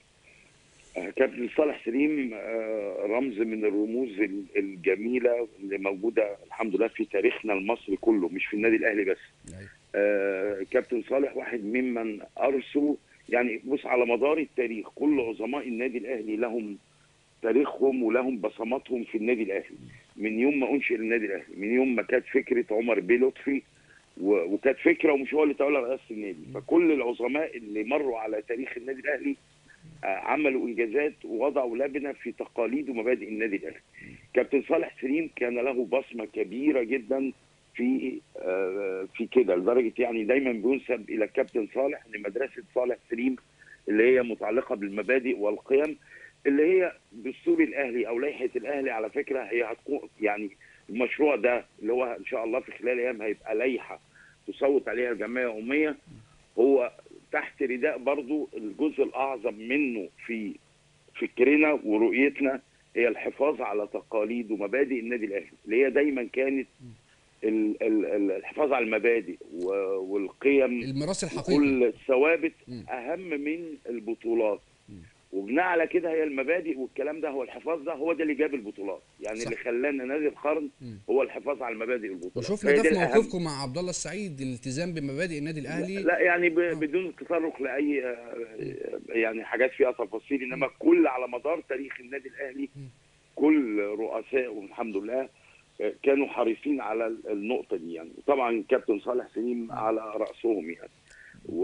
[SPEAKER 4] آه، كابتن صالح سليم آه، رمز من الرموز ال- الجميله اللي موجوده الحمد لله في تاريخنا المصري كله مش في النادي الاهلي بس
[SPEAKER 1] أيوة.
[SPEAKER 4] آه، كابتن صالح واحد ممن ارسوا يعني بص على مدار التاريخ كل عظماء النادي الاهلي لهم تاريخهم ولهم بصماتهم في النادي الاهلي من يوم ما انشئ النادي الاهلي من يوم ما كانت فكره عمر بيه لطفي و- وكانت فكره ومش هو اللي تولى رئاسه النادي فكل العظماء اللي مروا على تاريخ النادي الاهلي آه، عملوا انجازات ووضعوا لبنه في تقاليد ومبادئ النادي الاهلي. كابتن صالح سليم كان له بصمه كبيره جدا في آه، في كده لدرجه يعني دايما بينسب الى الكابتن صالح لمدرسه صالح سليم اللي هي متعلقه بالمبادئ والقيم اللي هي دستور الاهلي او لائحه الاهلي على فكره هي هتكون يعني المشروع ده اللي هو ان شاء الله في خلال ايام هيبقى لائحه تصوت عليها الجمعيه العموميه هو تحت رداء برضو الجزء الاعظم منه في فكرنا ورؤيتنا هي الحفاظ على تقاليد ومبادئ النادي الاهلي اللي هي دايما كانت ال- ال- ال- الحفاظ على المبادئ و- والقيم
[SPEAKER 1] الميراث الحقيقي
[SPEAKER 4] كل الثوابت
[SPEAKER 1] مم.
[SPEAKER 4] اهم من البطولات وبناء على كده هي المبادئ والكلام ده هو الحفاظ ده هو ده اللي جاب البطولات يعني
[SPEAKER 1] صح.
[SPEAKER 4] اللي خلانا نادي القرن
[SPEAKER 1] مم.
[SPEAKER 4] هو الحفاظ على المبادئ والبطولات
[SPEAKER 1] وشفنا
[SPEAKER 4] فهي
[SPEAKER 1] ده
[SPEAKER 4] دي
[SPEAKER 1] في
[SPEAKER 4] الأهم.
[SPEAKER 1] موقفكم مع عبد الله السعيد الالتزام بمبادئ النادي الاهلي
[SPEAKER 4] لا يعني ب... بدون تطرق لاي آه، يعني حاجات فيها تفاصيل انما كل على مدار تاريخ النادي الاهلي كل رؤسائه الحمد لله آه، كانوا حريصين على النقطه دي يعني طبعا كابتن صالح سليم على راسهم يعني و...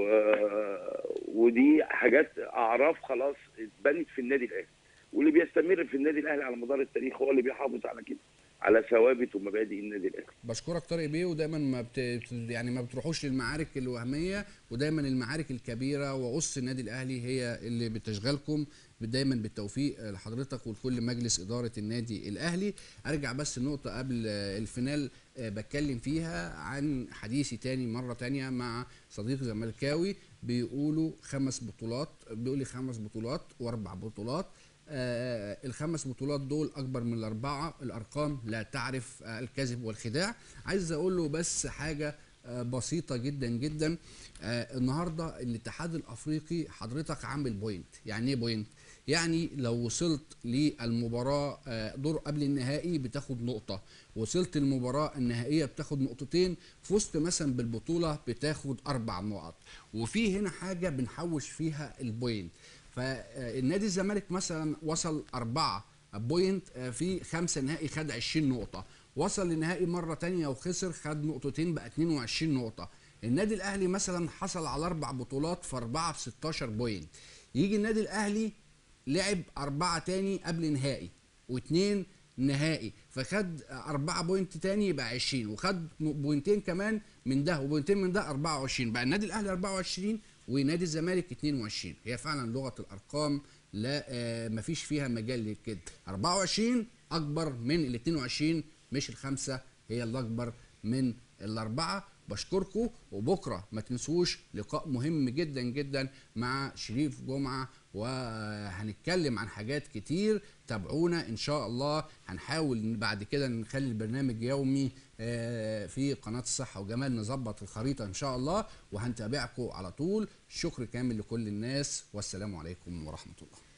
[SPEAKER 4] ودي حاجات اعراف خلاص اتبنت في النادي الاهلي واللي بيستمر في النادي الاهلي على مدار التاريخ هو اللي بيحافظ على كده على ثوابت ومبادئ النادي الاهلي
[SPEAKER 1] بشكرك طارق بيه ودايما ما بت... يعني ما بتروحوش للمعارك الوهميه ودايما المعارك الكبيره وأس النادي الاهلي هي اللي بتشغلكم دايما بالتوفيق لحضرتك ولكل مجلس اداره النادي الاهلي ارجع بس النقطه قبل الفينال آه، بتكلم فيها عن حديثي تاني مره تانية مع صديق زملكاوي بيقولوا خمس بطولات بيقول لي خمس بطولات واربع بطولات آه الخمس بطولات دول اكبر من الاربعه الارقام لا تعرف آه الكذب والخداع عايز اقول له بس حاجه آه بسيطه جدا جدا آه النهارده الاتحاد الافريقي حضرتك عامل بوينت يعني ايه بوينت يعني لو وصلت للمباراه آه دور قبل النهائي بتاخد نقطه وصلت المباراه النهائيه بتاخد نقطتين فزت مثلا بالبطوله بتاخد اربع نقط وفي هنا حاجه بنحوش فيها البوينت فالنادي الزمالك مثلا وصل أربعة بوينت آه، في خمسة نهائي خد 20 نقطة وصل لنهائي مرة تانية وخسر خد نقطتين بقى 22 نقطة النادي الأهلي مثلا حصل على أربع بطولات في أربعة في 16 بوينت يجي النادي الأهلي لعب أربعة تاني قبل نهائي واثنين نهائي فخد أربعة بوينت تاني يبقى 20 وخد بوينتين كمان من ده وبوينتين من ده 24 بقى النادي الأهلي 24 ونادي الزمالك 22 هي فعلا لغه الارقام لا آه مفيش فيها مجال للكذب 24 اكبر من ال 22 مش الخمسه هي اللي اكبر من الاربعه بشكركم وبكره ما تنسوش لقاء مهم جدا جدا مع شريف جمعه وهنتكلم عن حاجات كتير تابعونا ان شاء الله هنحاول بعد كده نخلي البرنامج يومي آه، في قناه الصحه وجمال نظبط الخريطه ان شاء الله وهنتابعكم على طول شكر كامل لكل الناس والسلام عليكم ورحمه الله